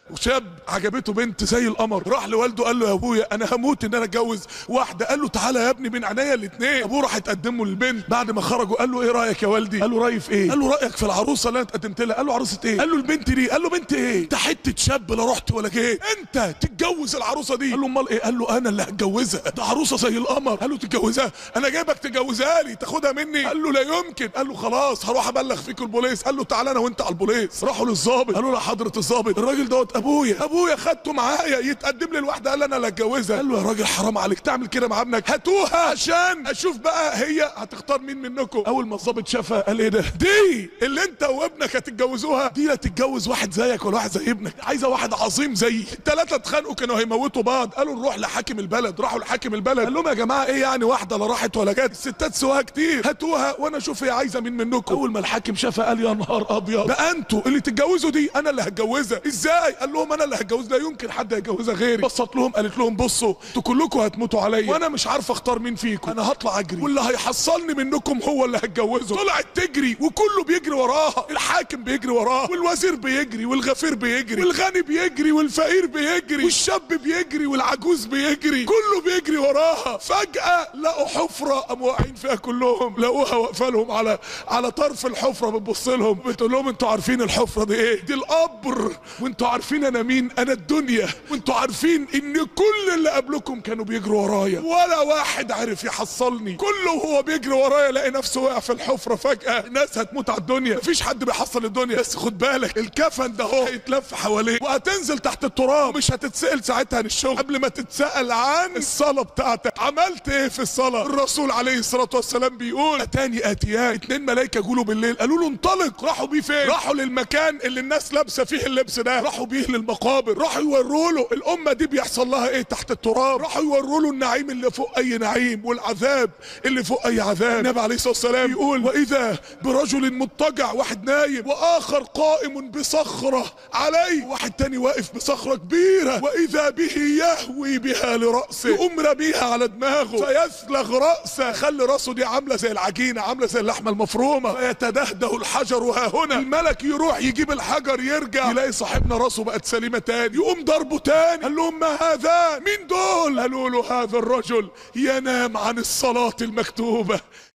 وشاب عجبته بنت زي القمر راح لوالده قال له يا ابويا انا هموت ان انا اتجوز واحده قال له تعالى يا ابني من عينيا الاثنين ابوه راح يتقدم له للبنت بعد ما خرجوا قال له ايه رايك يا والدي قال له رايي في ايه قال له رايك في العروسه اللي انا اتقدمت لها قال له عروسه ايه قال له البنت دي قال له بنت ايه انت حته شاب لا رحت ولا جيت انت تتجوز العروسه دي قال له امال ايه قال له انا اللي هتجوزها ده عروسه زي القمر قال له تتجوزها انا جايبك تجوزها لي تاخدها مني قال له لا يمكن قال له خلاص هروح ابلغ فيك البوليس قال له تعالى انا وانت على البوليس راحوا للظابط قالوا له حضره الظابط الراجل دوت ابويا ابويا خدته معايا يتقدم لي الواحده قال انا اللي هتجوزها قال له يا راجل حرام عليك تعمل كده مع ابنك هاتوها عشان اشوف بقى هي هتختار مين منكم اول ما الظابط شافها قال ايه ده دي اللي انت وابنك هتتجوزوها دي لا تتجوز واحد زيك ولا واحد زي ابنك عايزه واحد عظيم زيي الثلاثه اتخانقوا كانوا هيموتوا بعض قالوا نروح لحاكم البلد راحوا لحاكم البلد قال لهم يا جماعه ايه يعني واحده لا راحت ولا جت الستات سواها كتير هاتوها وانا اشوف هي عايزه مين منكم اول ما الحاكم شافها قال يا نهار ابيض ده انتوا اللي تتجوزوا دي انا اللي هتجوزها ازاي قال لهم انا اللي هتجوزها لا يمكن حد هيجوزها غيري بصت لهم قالت لهم بصوا انتوا كلكم هتموتوا عليا وانا مش عارف اختار مين فيكم انا هطلع اجري واللي هيحصلني منكم هو اللي هتجوزه طلعت تجري وكله بيجري وراها الحاكم بيجري وراها والوزير بيجري والغفير بيجري والغني بيجري والفقير بيجري والشاب بيجري والعجوز بيجري كله بيجري وراها فجأة لقوا حفرة قاموا واقعين فيها كلهم لقوها واقفة لهم على على طرف الحفرة بتبص لهم بتقول لهم انتوا عارفين الحفرة دي ايه دي القبر وانتوا عارفين انا مين انا الدنيا وانتوا عارفين ان كل اللي قبلكم كانوا بيجروا ورايا ولا واحد عرف يحصلني كله وهو بيجري ورايا لقى نفسه واقع في الحفرة فجأة الناس هتموت على الدنيا مفيش حد بيحصل الدنيا بس خد بالك الكفن ده هو هيتلف حواليه وهتنزل تحت التراب مش هتتسأل ساعتها عن الشغل قبل ما تتسأل عن الصلاة بتاعتك عملت ايه في الصلاة الرسول عليه الصلاة والسلام بيقول اتاني اتيان اتنين ملايكة جولوا بالليل قالوا له انطلق راحوا بيه فين راحوا للمكان اللي الناس لابسة فيه اللبس ده راحوا بيه للمقابر راحوا يوروا له الامة دي بيحصل لها ايه تحت التراب راحوا يوروا له النعيم اللي فوق اي نعيم والعذاب اللي فوق اي عذاب النبي عليه الصلاة والسلام يقول واذا برجل مضطجع واحد نايم واخر قائم بصخرة عليه واحد تاني واقف بصخرة كبيرة واذا به يهوي بها لرأسه يقوم رميها على دماغه فيسلغ رأسه خلي راسه دي عاملة زي العجينة عاملة زي اللحمة المفرومة فيتدهده الحجر ها هنا الملك يروح يجيب الحجر يرجع يلاقي صاحبنا راسه بقت سليمة تاني يقوم ضربه تاني قال لهم ما هذا مين دول قالوا له هذا الرجل ينام عن الصلاة المكتوبة